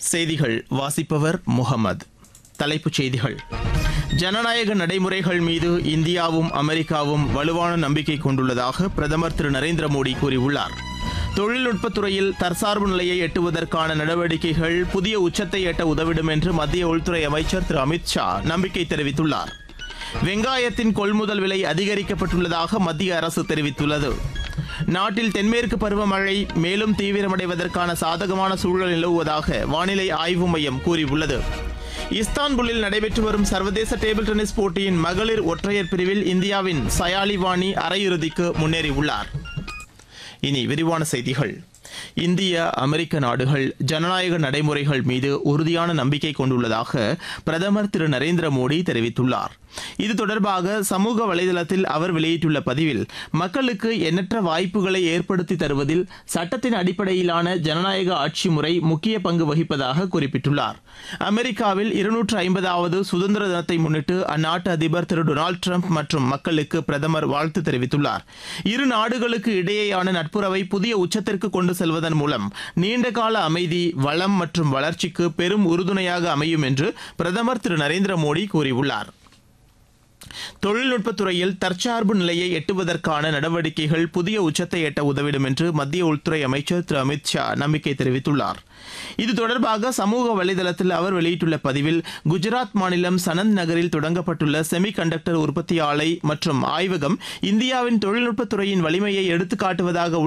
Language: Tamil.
செய்திகள் வாசிப்பவர் முகமது தலைப்புச் செய்திகள் ஜனநாயக நடைமுறைகள் மீது இந்தியாவும் அமெரிக்காவும் வலுவான நம்பிக்கை கொண்டுள்ளதாக பிரதமர் திரு நரேந்திர மோடி கூறியுள்ளார் தொழில்நுட்பத் துறையில் தற்சார்பு நிலையை எட்டுவதற்கான நடவடிக்கைகள் புதிய உச்சத்தை எட்ட உதவிடும் என்று மத்திய உள்துறை அமைச்சர் திரு அமித் ஷா நம்பிக்கை தெரிவித்துள்ளார் வெங்காயத்தின் கொள்முதல் விலை அதிகரிக்கப்பட்டுள்ளதாக மத்திய அரசு தெரிவித்துள்ளது நாட்டில் தென்மேற்கு பருவமழை மேலும் தீவிரமடைவதற்கான சாதகமான சூழல் நிலவுவதாக வானிலை ஆய்வு மையம் கூறியுள்ளது இஸ்தான்புல்லில் நடைபெற்று வரும் சர்வதேச டேபிள் டென்னிஸ் போட்டியின் மகளிர் ஒற்றையர் பிரிவில் இந்தியாவின் சயாலி வாணி அரையிறுதிக்கு முன்னேறியுள்ளார் இனி விரிவான செய்திகள் இந்திய அமெரிக்க நாடுகள் ஜனநாயக நடைமுறைகள் மீது உறுதியான நம்பிக்கை கொண்டுள்ளதாக பிரதமர் திரு நரேந்திர மோடி தெரிவித்துள்ளார் இது தொடர்பாக சமூக வலைதளத்தில் அவர் வெளியிட்டுள்ள பதிவில் மக்களுக்கு எண்ணற்ற வாய்ப்புகளை ஏற்படுத்தி தருவதில் சட்டத்தின் அடிப்படையிலான ஜனநாயக ஆட்சி முறை முக்கிய பங்கு வகிப்பதாக குறிப்பிட்டுள்ளார் அமெரிக்காவில் இருநூற்று ஐம்பதாவது சுதந்திர தினத்தை முன்னிட்டு அந்நாட்டு அதிபர் திரு டொனால்டு டிரம்ப் மற்றும் மக்களுக்கு பிரதமர் வாழ்த்து தெரிவித்துள்ளார் இரு நாடுகளுக்கு இடையேயான நட்புறவை புதிய உச்சத்திற்கு கொண்டு செல்வதன் மூலம் நீண்டகால அமைதி வளம் மற்றும் வளர்ச்சிக்கு பெரும் உறுதுணையாக அமையும் என்று பிரதமர் திரு நரேந்திர மோடி கூறியுள்ளார் தொழில்நுட்பத் துறையில் தற்சார்பு நிலையை எட்டுவதற்கான நடவடிக்கைகள் புதிய உச்சத்தை எட்ட உதவிடும் என்று மத்திய உள்துறை அமைச்சர் திரு அமித் ஷா நம்பிக்கை தெரிவித்துள்ளார் இது தொடர்பாக சமூக வலைதளத்தில் அவர் வெளியிட்டுள்ள பதிவில் குஜராத் மாநிலம் சனந்த் நகரில் தொடங்கப்பட்டுள்ள செமி கண்டக்டர் உற்பத்தி ஆலை மற்றும் ஆய்வகம் இந்தியாவின் தொழில்நுட்பத் துறையின் வலிமையை எடுத்துக்காட்டுவதாக